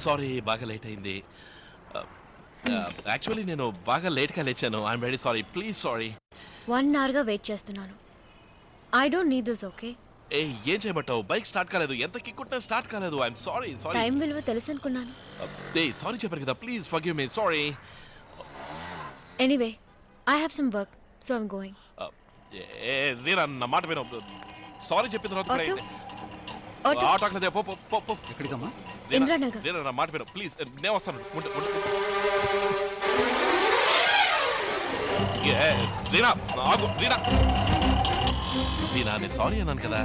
Sorry బాగా late అయింది actually నేను బాగా లేట్గా లేచాను I'm very sorry please sorry one అవర్గా వెయిట్ చేస్తున్నాను I don't need this okay ఏ ఏం చేయమంటావు బైక్ స్టార్ట్ కాలేదు ఎంత కిక్కుంటా స్టార్ట్ కాలేదు ఐఎమ్ సారీ సారీ టైం విలువ తెలుసు అనుకున్నాను ఏ సారీ చెప్పారు కదా please forgive me sorry anyway I have some work so I'm going ఏ రీనా నా మాట విను సారీ చెప్పిన తర్వాత కూడా ఆటో? ఏంటి? ఆటో ఆటో అట్లా పో పో పో పో ఎక్కడికమ్మా రీనా, ఇంద్రానగర్ రీనా నా మాట విను ప్లీజ్ నేను వస్తాను ఉండు, ఉండు. ఏ, రీనా ఆగు రీనా రీనా నేను సారీ అన్నాను కదా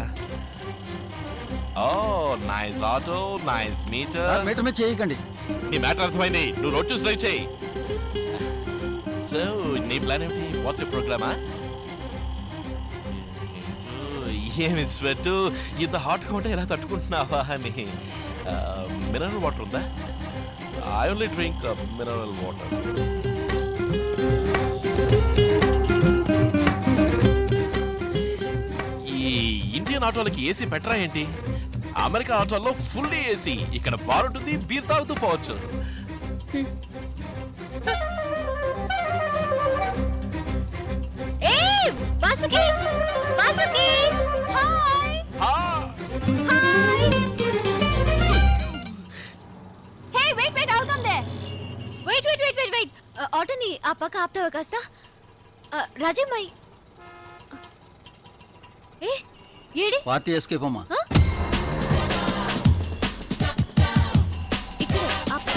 oh nice auto nice meter meter మీద చేయకండి నీ మ్యాటర్ అర్థమైంది నువ్వు రోడ్ చూసి డ్రైవ్ చేయి సో నీ ప్లాన్ ఏమిటి వాట్స్ ప్రోగ్రామా ఏమి స్వెట్ ఇంత హాట్గా ఉంటే ఎలా తట్టుకుంటున్నావా అని మినరల్ వాటర్ ఉందా I only drink mineral water ఈ ఇండియన్ ఆటోలకి ఏసీ పెట్టరా ఏంటి అమెరికా ఆటోల్లో ఫుల్లీ ఏసీ ఇక్కడ బార్ ఉంటుంది బీర్ తాగుతూ పోవచ్చు ఏ వాసుకి వాసుకి హాయ్ ఆ! హాయ్ హే వెయిట్ వెయిట్ అవుతుంది wait wait wait wait wait ఆటోని ఆ పక్క ఆపుతావా కాస్త రాజమ్మాయి ఏ ఏడి పార్టీ ఎస్కేప్ అమ్మా Huh? ఇక్కడ ఆపు.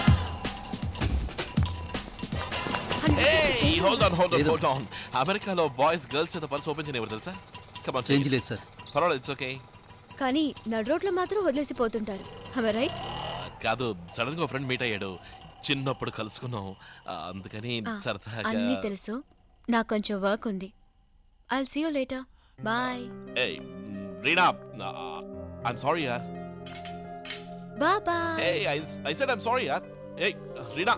Hundred Hey, rupees hold on, hold on, లేదు. hold on. అమెరికాలో బాయ్స్ గర్ల్స్ చేత పర్స్ ఓపెన్ చేయనివ్వరు తెలుసా కమాన్ చేంజ్ లేదు సార్ పర్వాలేదు ఇట్స్ ఓకే కానీ నడు రోడ్లో మాత్రం వదిలేసి పోతుంటారు రైట్ కాదు సడన్ గా ఫ్రెండ్ మీట్ అయ్యాడు చిన్నప్పుడు కలుసుకున్నాం ఆ, అందుకని ఆ, సరదాగా అన్నీ తెలుసు నాకు కొంచెం వర్క్ ఉంది I'll see you later bye Hey, Reena I'm sorry యార్ బా bye hey I I said I'm sorry యార్ ఏ రీనా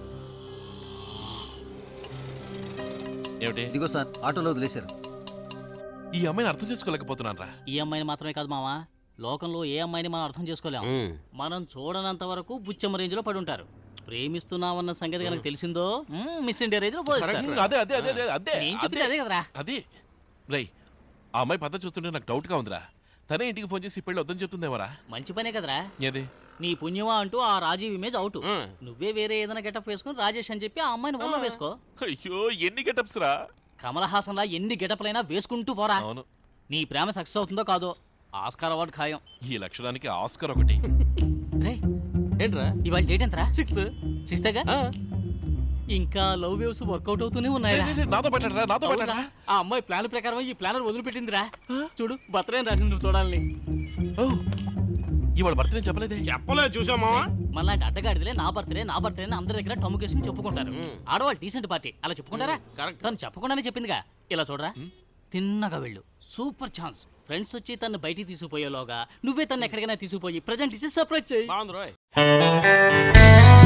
ఏమిటి ఇదిగో సార్ ఆటోలో వదిలేశారు ఈ అమ్మాయిని అర్థం చేసుకోలేకపోతున్నాను రా ఈ అమ్మాయిని మాత్రమే కాదు మావా లోకంలో ఏ అమ్మాయిని మనం అర్థం చేసుకోలేం మనం చూడనంత వరకు బుచ్చమ్మ రేంజ్ లో పడి ఉంటారు ప్రేమిస్తున్నామన్న సంగతి కనుక తెలిసిందో మిస్ ఇండియా రేంజ్ లో పోయిస్తారు అదే అదే అదే అదే అదే నేను చెప్పింది అదే కదరా అదే రై ఆ అమ్మాయి పద్ధతి చూస్తుంటే నాకు డౌట్ గా ఉందిరా తనే ఇంటికి ఫోన్ చేసి పెళ్ళి వద్దని చెప్తుందేమరా మంచి పనే కదరా ఏది నీ పుణ్యమా అంటూ ఆ రాజీవ్ ఇమేజ్ అవుట్ నువ్వే వేరే ఏదైనా గెటప్ వేసుకుని రాజేష్ అని చెప్పి ఆ అమ్మాయిని వల్ల వేసుకో అయ్యో ఎన్ని గెటప్స్ రా కమల్ హాసన్ లా ఎన్ని గెటప్లైనా వేసుకుంటూ పోరా అవును నీ ప్రేమ సక్సెస్ అవుతుందో కాదో ఆస్కార్ అవార్డు ఖాయం ఈ లక్షణానికి ఆస్కర్ ఒకటి రే ఏంట్రా ఇవాళ డేట్ ఎంతరా సిక్స్త్ సిస్తేగా ఇంకా లవ్ వేవ్స్ వర్కౌట్ అవుతూనే ఉన్నాయిరా నాతో పెట్టరా నాతో అవునా? పెట్టరా ఆ అమ్మాయి ప్లాన్ ప్రకారం ఈ ప్లానర్ వదిలిపెట్టిందిరా చూడు బర్త్డే రాసింది నువ్వు చూడాలని ఓ ఇవాళ బర్త్డే చెప్పలేదే చెప్పలేదు చూసామా మళ్ళీ అడ్డగాడిదిలే నా బర్త్డే నా బర్త్డే అని అందరి దగ్గర టమ్ముకేసుకుని చెప్పుకుంటారు మ్మ్. ఆడవాళ్ళు డీసెంట్ పార్టీ అలా చెప్పుకుంటారా కరెక్ట్ తను చెప్పకుండానే చెప్పిందిగా ఇలా చూడరా మ్మ్. తిన్నగా వెళ్ళు సూపర్ ఛాన్స్ ఫ్రెండ్స్ వచ్చి తను బయటికి తీసుకుపోయేలోగా నువ్వే తను ఎక్కడికైనా తీసుకుపోయి ప్రజెంట్ ఇచ్చి సర్ప్రైజ్ చేయి బాగుంది రోయ్